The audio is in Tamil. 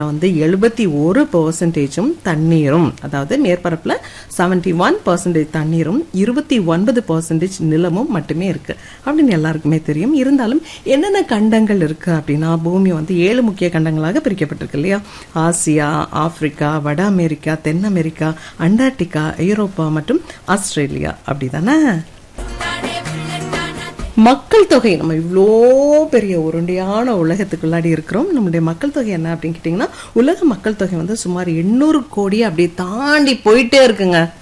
வந்து எழுபத்தி ஒரு பெர்சன்டேஜும் தண்ணீரும் அதாவது மேற்பரப்புல செவன்டி ஒன் பர்சன்டேஜ் தண்ணீரும் இருபத்தி ஒன்பது பர்சன்டேஜ் நிலமும் மட்டுமே இருக்கு அப்படின்னு எல்லாருக்குமே தெரியும் இருந்தாலும் என்னென்ன கண்டங்கள் இருக்கு அப்படின்னா பூமி வந்து ஏழு முக்கிய கண்டங்களாக பிரிக்கப்பட்டிருக்கு இல்லையா ஆசியா ஆப்பிரிக்கா வட அமெரிக்கா தென் அமெரிக்கா அண்டார்டிகா ஐரோப்பா மற்றும் ஆஸ்திரேலியா அப்படிதானே மக்கள் தொகை நம்ம இவ்வளோ பெரிய உருண்டையான உலகத்துக்குள்ளாடி இருக்கிறோம் நம்மளுடைய மக்கள் தொகை என்ன அப்படின்னு கேட்டிங்கன்னா உலக மக்கள் தொகை வந்து சுமார் எண்ணூறு கோடி அப்படியே தாண்டி போயிட்டே இருக்குங்க